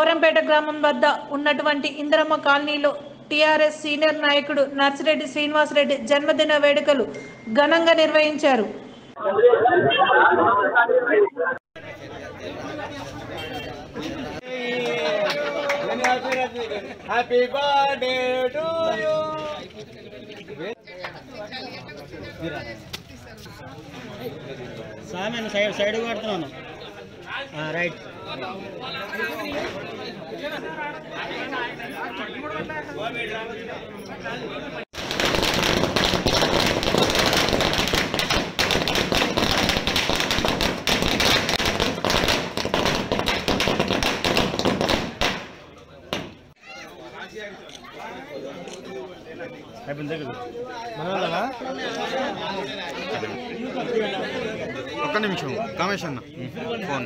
గౌరంపేట గ్రామం వద్ద ఉన్నటువంటి ఇందిరమ్మ కాలనీలో టీఆర్ఎస్ సీనియర్ నాయకుడు నర్సిరెడ్డి శ్రీనివాసరెడ్డి జన్మదిన వేడుకలు ఘనంగా నిర్వహించారు హ్యాపీ బర్త్డే టు యూ సామె సైడ్ సైడ్ కొడుతున్నాను రైట్ అయిపోయింది దగ్గర ఒక్క నిమిషం కామేష్ అన్న ఫోన్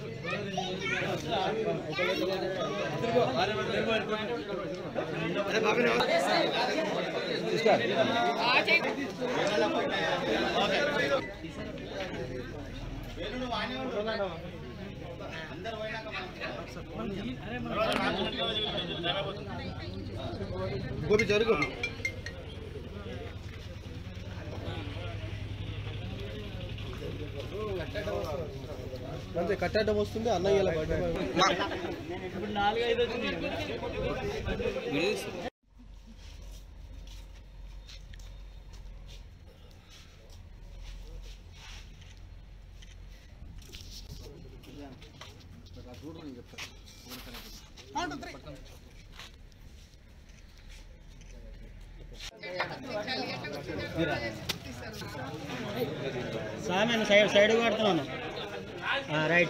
గోపి జరుగు అంతే కట్టడం వస్తుంది అన్నయ్య ఇలా బయట సామె సైడ్ సైడ్ కొడుతున్నాను రైట్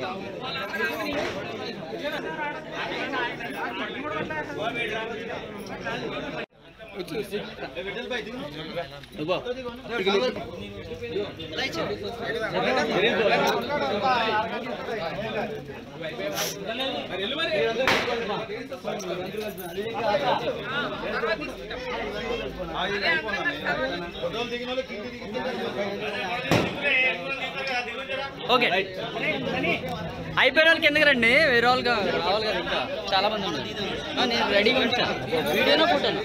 ఓకే అయిపోయిన వాళ్ళకి ఎందుకు రండి వేరే వాళ్ళకి రావాలి కదా ఇంకా చాలా మంది ఉన్నారు ఆ, నేను రెడీగా ఉంటాను వీడియోనా ఫోటోనా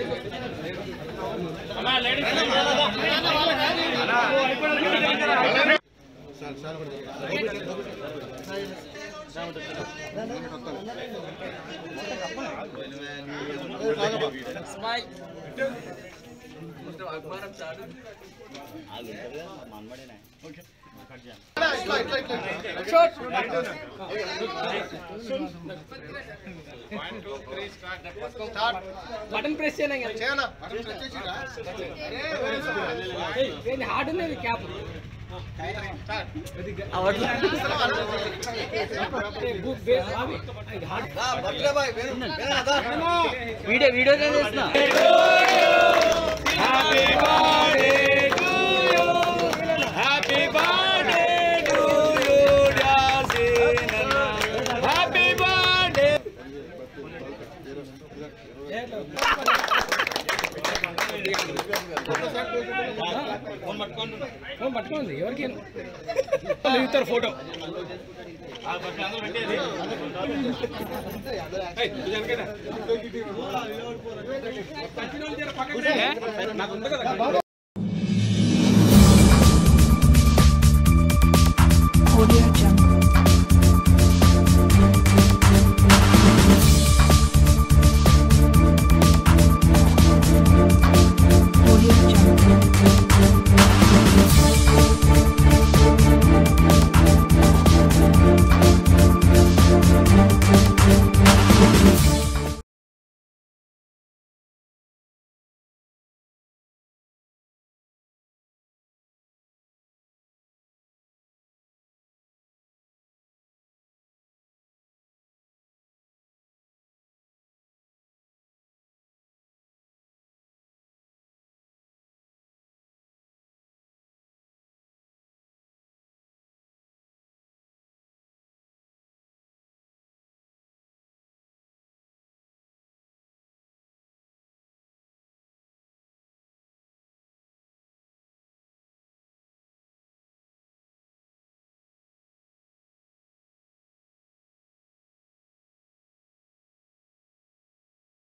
స్మైల్ బటన్ ప్రెస్ చేయనా హార్డ్ ఉన్నది క్యాప్ వీడియో వీడియో చేస్తున్నా happy birthday to you happy birthday phone పట్టుకోండి ఎవరికి ఇస్తారు ఫోటో నాకు ఉంది కదా